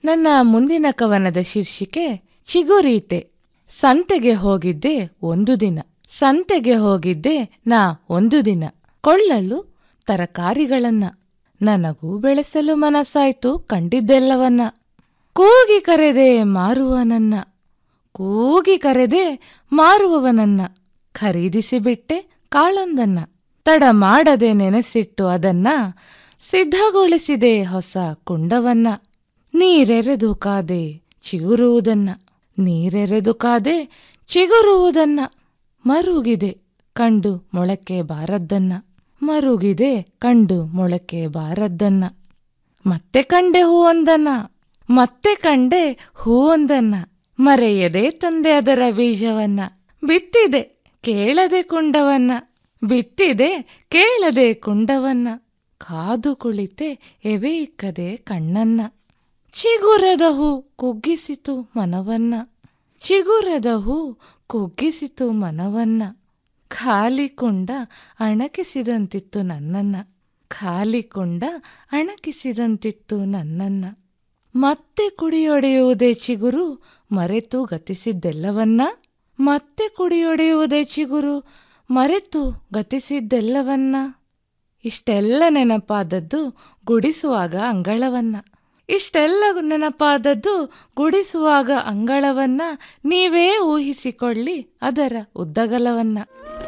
ನನ್ನ ಮುಂದಿನ ಕವನದ ಶೀರ್ಷಿಕೆ ಚಿಗುರೀತೆ ಸಂತೆಗೆ ಹೋಗಿದ್ದೆ ಒಂದು ದಿನ ಸಂತೆಗೆ ಹೋಗಿದ್ದೆ ನಾ ಒಂದು ದಿನ ಕೊಳ್ಳಲು ತರಕಾರಿಗಳನ್ನ ನನಗೂ ಬೆಳೆಸಲು ಮನಸ್ಸಾಯ್ತು ಕಂಡಿದ್ದೆಲ್ಲವನ್ನ ಕೂಗಿ ಕರೆದೆ ಮಾರುವನನ್ನ ಕೂಗಿ ಕರೆದೆ ಮಾರುವವನನ್ನ ಖರೀದಿಸಿಬಿಟ್ಟೆ ಕಾಳೊಂದನ್ನ ತಡ ಮಾಡದೆ ನೆನೆಸಿಟ್ಟು ಅದನ್ನ ಸಿದ್ಧಗೊಳಿಸಿದೆ ಹೊಸ ಕುಂಡವನ್ನ ನೀರೆರೆದು ಕಾದೆ ಚಿಗುರುವುದನ್ನ ನೀರೆರೆದು ಕಾದೆ ಚಿಗುರುವುದನ್ನ ಮರುಗಿದೆ ಕಂಡು ಮೊಳಕೆ ಬಾರದ್ದನ್ನ ಮರುಗಿದೆ ಕಂಡು ಮೊಳಕೆ ಬಾರದ್ದನ್ನ ಮತ್ತೆ ಕಂಡೆ ಹೂವೊಂದನ್ನ ಮತ್ತೆ ಕಂಡೆ ಹೂವೊಂದನ್ನ ಮರೆಯದೆ ತಂದೆ ಅದರ ಬೀಜವನ್ನ ಬಿತ್ತಿದೆ ಕೇಳದೆ ಕುಂಡವನ್ನ ಬಿತ್ತಿದೆ ಕೇಳದೆ ಕುಂಡವನ್ನ ಕಾದು ಕುಳಿತೆ ಎವೆ ಇಕ್ಕದೆ ಕಣ್ಣನ್ನ ಚಿಗುರದ ಹೂ ಕುಗ್ಗಿಸಿತು ಮನವನ್ನ ಚಿಗುರದ ಹೂ ಕುಗ್ಗಿಸಿತು ಮನವನ್ನ ಖಾಲಿ ಕುಂಡ ಅಣಕಿಸಿದಂತಿತ್ತು ನನ್ನನ್ನ ಖಾಲಿ ಕುಂಡ ಅಣಕಿಸಿದಂತಿತ್ತು ನನ್ನನ್ನ ಮತ್ತೆ ಕುಡಿಯೊಡೆಯುವುದೇ ಚಿಗುರು ಮರೆತು ಗತಿಸಿದ್ದೆಲ್ಲವನ್ನ ಮತ್ತೆ ಕುಡಿಯೊಡೆಯುವುದೇ ಚಿಗುರು ಮರೆತು ಗತಿಸಿದ್ದೆಲ್ಲವನ್ನ ಇಷ್ಟೆಲ್ಲ ನೆನಪಾದದ್ದು ಗುಡಿಸುವಾಗ ಅಂಗಳವನ್ನ ಇಷ್ಟೆಲ್ಲ ನೆನಪಾದದ್ದು ಗುಡಿಸುವಾಗ ಅಂಗಳವನ್ನ ನೀವೇ ಊಹಿಸಿಕೊಳ್ಳಿ ಅದರ ಉದ್ದಗಲವನ್ನ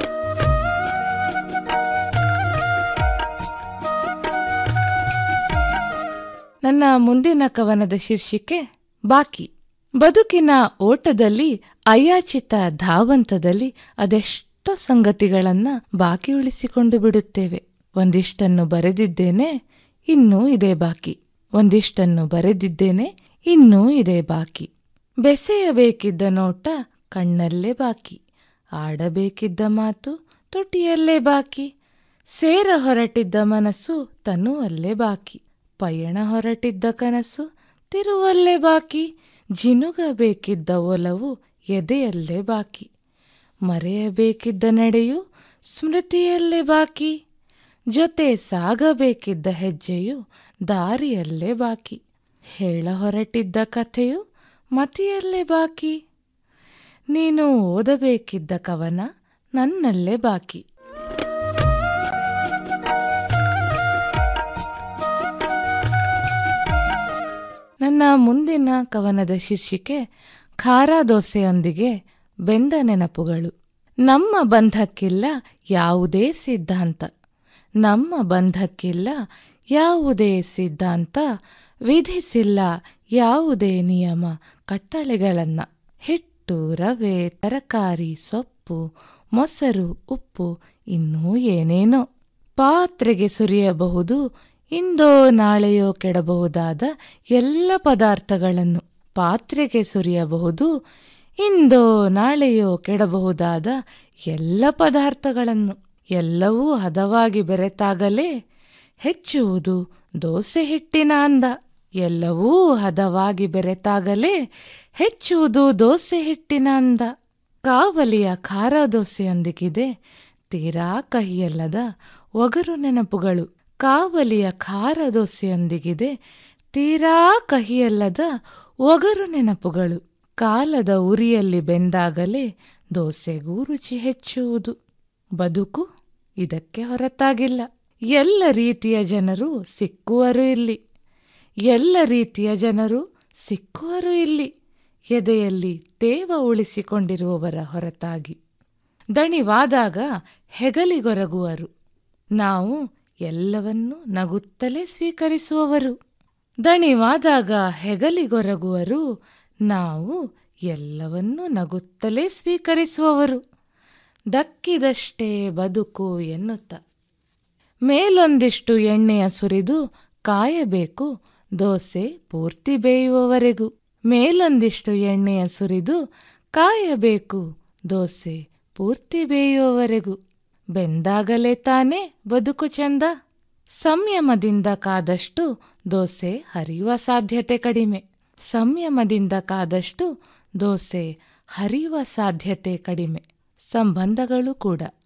ನನ್ನ ಮುಂದಿನ ಕವನದ ಶೀರ್ಷಿಕೆ ಬಾಕಿ ಬದುಕಿನ ಓಟದಲ್ಲಿ ಅಯಾಚಿತ ಧಾವಂತದಲ್ಲಿ ಅದೆಷ್ಟೋ ಸಂಗತಿಗಳನ್ನ ಬಾಕಿ ಉಳಿಸಿಕೊಂಡು ಬಿಡುತ್ತೇವೆ ಒಂದಿಷ್ಟನ್ನು ಬರೆದಿದ್ದೇನೆ ಇನ್ನೂ ಇದೆ ಬಾಕಿ ಒಂದಿಷ್ಟನ್ನು ಬರೆದಿದ್ದೇನೆ ಇನ್ನೂ ಇದೆ ಬಾಕಿ ಬೆಸೆಯಬೇಕಿದ್ದ ನೋಟ ಕಣ್ಣಲ್ಲೇ ಬಾಕಿ ಆಡಬೇಕಿದ್ದ ಮಾತು ತುಟಿಯಲ್ಲೇ ಬಾಕಿ ಸೇರ ಹೊರಟಿದ್ದ ಮನಸ್ಸು ತನುವಲ್ಲೇ ಬಾಕಿ ಪಯಣ ಹೊರಟಿದ್ದ ಕನಸು ತಿರುವಲ್ಲೇ ಬಾಕಿ ಜಿನುಗಬೇಕಿದ್ದ ಒಲವು ಎದೆಯಲ್ಲೇ ಬಾಕಿ ಮರೆಯಬೇಕಿದ್ದ ನಡೆಯು ಸ್ಮೃತಿಯಲ್ಲೇ ಬಾಕಿ ಜೊತೆ ಸಾಗಬೇಕಿದ್ದ ಹೆಜ್ಜೆಯು ದಾರಿಯಲ್ಲೇ ಬಾಕಿ ಹೇಳ ಹೊರಟಿದ್ದ ಕಥೆಯು ಮತಿಯಲ್ಲೇ ಬಾಕಿ ನೀನು ಓದಬೇಕಿದ್ದ ಕವನ ನನ್ನಲ್ಲೇ ಬಾಕಿ ನನ್ನ ಮುಂದಿನ ಕವನದ ಶೀರ್ಷಿಕೆ ಖಾರ ದೋಸೆಯೊಂದಿಗೆ ಬೆಂದ ನೆನಪುಗಳು ನಮ್ಮ ಬಂಧಕ್ಕಿಲ್ಲ ಯಾವುದೇ ಸಿದ್ಧಾಂತ ನಮ್ಮ ಬಂಧಕ್ಕಿಲ್ಲ ಯಾವುದೇ ಸಿದ್ಧಾಂತ ವಿಧಿಸಿಲ್ಲ ಯಾವುದೇ ನಿಯಮ ಕಟ್ಟಳೆಗಳನ್ನ ಹಿಟ್ಟು ರವೆ ತರಕಾರಿ ಸೊಪ್ಪು ಮೊಸರು ಉಪ್ಪು ಇನ್ನೂ ಏನೇನೋ ಪಾತ್ರೆಗೆ ಸುರಿಯಬಹುದು ಇಂದೋ ನಾಳೆಯೋ ಕೆಡಬಹುದಾದ ಎಲ್ಲ ಪದಾರ್ಥಗಳನ್ನು ಪಾತ್ರೆಗೆ ಸುರಿಯಬಹುದು ಇಂದೋ ನಾಳೆಯೋ ಕೆಡಬಹುದಾದ ಎಲ್ಲ ಪದಾರ್ಥಗಳನ್ನು ಎಲ್ಲವೂ ಹದವಾಗಿ ಬೆರೆತಾಗಲೇ ಹೆಚ್ಚುವುದು ದೋಸೆ ಹಿಟ್ಟಿನ ಅಂದ ಎಲ್ಲವೂ ಹದವಾಗಿ ಬೆರೆತಾಗಲೇ ಹೆಚ್ಚುವುದು ದೋಸೆ ಹಿಟ್ಟಿನ ಅಂದ ಕಾವಲಿಯ ಖಾರ ದೋಸೆಯೊಂದಿಗಿದೆ ತೀರಾ ಕಹಿಯಲ್ಲದ ಒಗರು ನೆನಪುಗಳು ಕಾವಲಿಯ ಖಾರ ದೋಸೆಯೊಂದಿಗಿದೆ ತೀರಾ ಕಹಿಯಲ್ಲದ ಒಗರು ನೆನಪುಗಳು ಕಾಲದ ಉರಿಯಲ್ಲಿ ಬೆಂದಾಗಲೇ ದೋಸೆಗೂ ರುಚಿ ಹೆಚ್ಚುವುದು ಬದುಕು ಇದಕ್ಕೆ ಹೊರತಾಗಿಲ್ಲ ಎಲ್ಲ ರೀತಿಯ ಜನರು ಸಿಕ್ಕುವರು ಇಲ್ಲಿ ಎಲ್ಲ ರೀತಿಯ ಜನರು ಸಿಕ್ಕುವರು ಇಲ್ಲಿ ಎದೆಯಲ್ಲಿ ತೇವ ಉಳಿಸಿಕೊಂಡಿರುವವರ ಹೊರತಾಗಿ ದಣಿವಾದಾಗ ಹೆಗಲಿಗೊರಗುವರು ನಾವು ಎಲ್ಲವನ್ನೂ ನಗುತ್ತಲೇ ಸ್ವೀಕರಿಸುವವರು ದಣಿವಾದಾಗ ಹೆಗಲಿಗೊರಗುವರು ನಾವು ಎಲ್ಲವನ್ನೂ ನಗುತ್ತಲೇ ಸ್ವೀಕರಿಸುವವರು ದಕ್ಕಿದಷ್ಟೇ ಬದುಕು ಎನ್ನುತ್ತ ಮೇಲೊಂದಿಷ್ಟು ಎಣ್ಣೆಯ ಸುರಿದು ಕಾಯಬೇಕು ದೋಸೆ ಪೂರ್ತಿ ಬೇಯುವವರೆಗೂ ಮೇಲೊಂದಿಷ್ಟು ಎಣ್ಣೆಯ ಸುರಿದು ಕಾಯಬೇಕು ದೋಸೆ ಪೂರ್ತಿ ಬೇಯುವವರೆಗೂ ಬೆಂದಾಗಲೇ ತಾನೇ ಬದುಕು ಚಂದ ಸಂಯಮದಿಂದ ಕಾದಷ್ಟು ದೋಸೆ ಹರಿಯುವ ಸಾಧ್ಯತೆ ಕಡಿಮೆ ಸಂಯಮದಿಂದ ಕಾದಷ್ಟು ದೋಸೆ ಹರಿಯುವ ಸಾಧ್ಯತೆ ಕಡಿಮೆ ಸಂಬಂಧಗಳು ಕೂಡ